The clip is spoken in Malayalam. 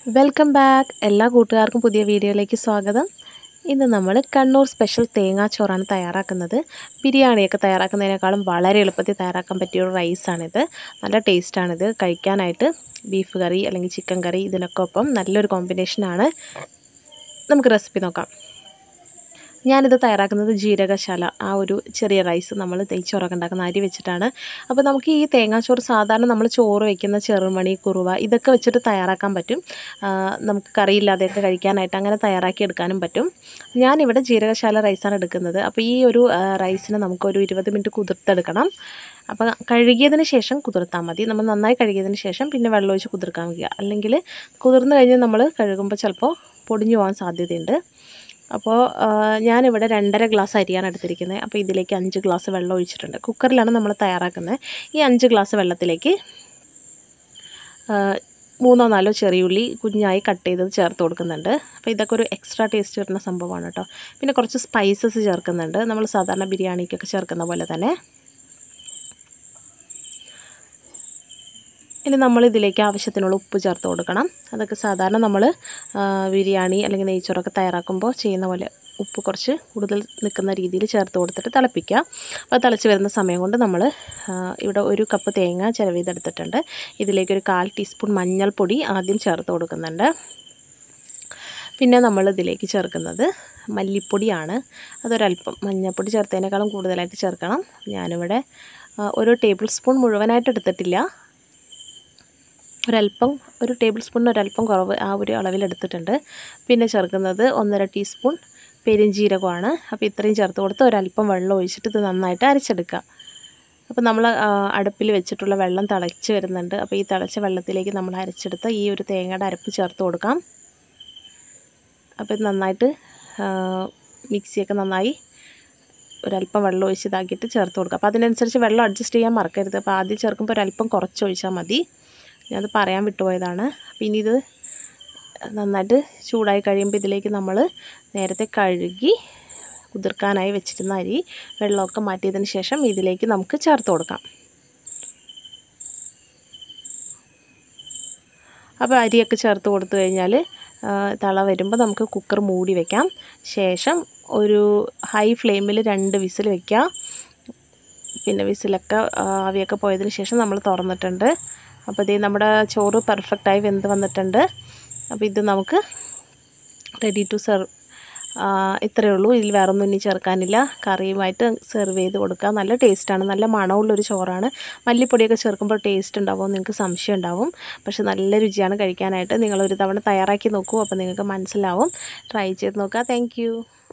വെൽക്കം ബാക്ക് എല്ലാ കൂട്ടുകാർക്കും പുതിയ വീഡിയോയിലേക്ക് സ്വാഗതം ഇന്ന് നമ്മൾ കണ്ണൂർ സ്പെഷ്യൽ തേങ്ങാച്ചോറാണ് തയ്യാറാക്കുന്നത് ബിരിയാണിയൊക്കെ തയ്യാറാക്കുന്നതിനേക്കാളും വളരെ എളുപ്പത്തിൽ തയ്യാറാക്കാൻ പറ്റിയ ഒരു റൈസാണിത് നല്ല ടേസ്റ്റാണിത് കഴിക്കാനായിട്ട് ബീഫ് കറി അല്ലെങ്കിൽ ചിക്കൻ കറി ഇതിനൊക്കെ ഒപ്പം നല്ലൊരു കോമ്പിനേഷനാണ് നമുക്ക് റെസിപ്പി നോക്കാം ഞാനിത് തയ്യാറാക്കുന്നത് ജീരകശാല ആ ഒരു ചെറിയ റൈസ് നമ്മൾ നെയ്ച്ചോറൊക്കെ ഉണ്ടാക്കുന്ന അരി വെച്ചിട്ടാണ് അപ്പോൾ നമുക്ക് ഈ തേങ്ങാച്ചോറ് സാധാരണ നമ്മൾ ചോറ് വയ്ക്കുന്ന ചെറുമണി കുറുവ ഇതൊക്കെ വെച്ചിട്ട് തയ്യാറാക്കാൻ പറ്റും ആ, നമുക്ക് കറിയില്ലാതെയൊക്കെ കഴിക്കാനായിട്ട് അങ്ങനെ തയ്യാറാക്കി എടുക്കാനും പറ്റും ഞാനിവിടെ ജീരകശാല റൈസാണ് എടുക്കുന്നത് അപ്പോൾ ഈ ഒരു ആ, റൈസിന് നമുക്കൊരു ഇരുപത് മിനിറ്റ് കുതിർത്തെടുക്കണം അപ്പോൾ കഴുകിയതിന് ശേഷം കുതിർത്താൽ മതി നമ്മൾ നന്നായി കഴുകിയതിന് ശേഷം പിന്നെ വെള്ളമൊഴിച്ച് കുതിർക്കാൻ വയ്ക്കുക അല്ലെങ്കിൽ കുതിർന്ന് കഴിഞ്ഞ് നമ്മൾ കഴുകുമ്പോൾ ചിലപ്പോൾ പൊടിഞ്ഞു പോകാൻ സാധ്യതയുണ്ട് അപ്പോൾ ആ, ഞാനിവിടെ രണ്ടര ഗ്ലാസ് അരിയാണ് എടുത്തിരിക്കുന്നത് അപ്പോൾ ഇതിലേക്ക് അഞ്ച് ഗ്ലാസ് വെള്ളം ഒഴിച്ചിട്ടുണ്ട് കുക്കറിലാണ് നമ്മൾ തയ്യാറാക്കുന്നത് ഈ അഞ്ച് ഗ്ലാസ് വെള്ളത്തിലേക്ക് ആ, മൂന്നോ നാലോ ചെറിയുള്ളി കുഞ്ഞായി കട്ട് ചെയ്തത് ചേർത്ത് കൊടുക്കുന്നുണ്ട് അപ്പോൾ ഇതൊക്കെ ഒരു എക്സ്ട്രാ ടേസ്റ്റ് വരുന്ന സംഭവമാണ് കേട്ടോ പിന്നെ കുറച്ച് സ്പൈസസ് ചേർക്കുന്നുണ്ട് നമ്മൾ സാധാരണ ബിരിയാണിക്കൊക്കെ ചേർക്കുന്ന പോലെ തന്നെ ഇനി നമ്മൾ ഇതിലേക്ക് ആവശ്യത്തിനുള്ള ഉപ്പ് ചേർത്ത് കൊടുക്കണം അതൊക്കെ സാധാരണ നമ്മൾ ബിരിയാണി അല്ലെങ്കിൽ നെയ്ച്ചോറൊക്കെ തയ്യാറാക്കുമ്പോൾ ചെയ്യുന്ന പോലെ ഉപ്പ് കുറച്ച് കൂടുതൽ നിൽക്കുന്ന രീതിയിൽ ചേർത്ത് കൊടുത്തിട്ട് തിളപ്പിക്കുക അപ്പോൾ തിളച്ച് വരുന്ന സമയം കൊണ്ട് നമ്മൾ ഇവിടെ ഒരു കപ്പ് തേങ്ങ ചിലവിതെടുത്തിട്ടുണ്ട് ഇതിലേക്ക് ഒരു കാൽ ടീസ്പൂൺ മഞ്ഞൾപ്പൊടി ആദ്യം ചേർത്ത് കൊടുക്കുന്നുണ്ട് പിന്നെ നമ്മൾ ഇതിലേക്ക് ചേർക്കുന്നത് മല്ലിപ്പൊടിയാണ് അതൊരല്പം മഞ്ഞൾപ്പൊടി ചേർത്തതിനേക്കാളും കൂടുതലായിട്ട് ചേർക്കണം ഞാനിവിടെ ആ, ഒരു ടേബിൾ സ്പൂൺ മുഴുവനായിട്ട് എടുത്തിട്ടില്ല ഒരല്പം ഒരു ടേബിൾ സ്പൂണിന് ഒരല്പം കുറവ് ആ ഒരു അളവിൽ എടുത്തിട്ടുണ്ട് പിന്നെ ചേർക്കുന്നത് ഒന്നര ടീസ്പൂൺ പെരിഞ്ജീരകമാണ് അപ്പോൾ ഇത്രയും ചേർത്ത് കൊടുത്ത് ഒരല്പം വെള്ളം ഒഴിച്ചിട്ട് ഇത് നന്നായിട്ട് അരച്ചെടുക്കുക അപ്പോൾ നമ്മൾ അടുപ്പിൽ വെച്ചിട്ടുള്ള വെള്ളം തിളച്ച് വരുന്നുണ്ട് അപ്പോൾ ഈ തിളച്ച വെള്ളത്തിലേക്ക് നമ്മൾ അരച്ചെടുത്ത ഈ ഒരു തേങ്ങയുടെ അരപ്പ് ചേർത്ത് കൊടുക്കാം അപ്പോൾ ഇത് നന്നായിട്ട് ആ, മിക്സിയൊക്കെ നന്നായി ഒരല്പം വെള്ളം ഒഴിച്ച് ഇതാക്കിയിട്ട് ചേർത്ത് കൊടുക്കുക അപ്പോൾ അതിനനുസരിച്ച് വെള്ളം അഡ്ജസ്റ്റ് ചെയ്യാൻ മറക്കരുത് അപ്പോൾ ആദ്യം ചേർക്കുമ്പോൾ ഒരല്പം കുറച്ച് ഒഴിച്ചാൽ മതി ഞാനത് പറയാൻ വിട്ടുപോയതാണ് അപ്പോൾ ഇനി ഇത് നന്നായിട്ട് ചൂടായി കഴിയുമ്പോൾ ഇതിലേക്ക് നമ്മൾ നേരത്തെ കഴുകി കുതിർക്കാനായി വെച്ചിരുന്ന അരി വെള്ളമൊക്കെ മാറ്റിയതിന് ശേഷം ഇതിലേക്ക് നമുക്ക് ചേർത്ത് കൊടുക്കാം അപ്പോൾ അരിയൊക്കെ ചേർത്ത് കൊടുത്തു കഴിഞ്ഞാൽ ആ, തള വരുമ്പോൾ നമുക്ക് കുക്കർ മൂടി വെക്കാം ശേഷം ഒരു ഹൈ ഫ്ലെയിമിൽ രണ്ട് വിസിൽ വെക്കുക പിന്നെ വിസിലൊക്കെ ആ, ആവിയൊക്കെ പോയതിന് ശേഷം നമ്മൾ തുറന്നിട്ടുണ്ട് അപ്പോൾ ഇതേ നമ്മുടെ ചോറ് പെർഫെക്റ്റായി വെന്ത് വന്നിട്ടുണ്ട് അപ്പോൾ ഇത് നമുക്ക് റെഡി ടു സെർവ് ഇത്രയേ ഉള്ളൂ ഇതിൽ വേറെ ഒന്നും ഇനി ചേർക്കാനില്ല കറിയുമായിട്ട് സെർവ് ചെയ്ത് കൊടുക്കുക നല്ല ടേസ്റ്റാണ് നല്ല മണമുള്ളൊരു ചോറാണ് മല്ലിപ്പൊടിയൊക്കെ ചേർക്കുമ്പോൾ ടേസ്റ്റ് ഉണ്ടാവുമോ നിങ്ങൾക്ക് സംശയം ഉണ്ടാവും പക്ഷെ നല്ല രുചിയാണ് കഴിക്കാനായിട്ട് നിങ്ങളൊരു തവണ തയ്യാറാക്കി നോക്കൂ അപ്പോൾ നിങ്ങൾക്ക് മനസ്സിലാവും ട്രൈ ചെയ്ത് നോക്കുക താങ്ക്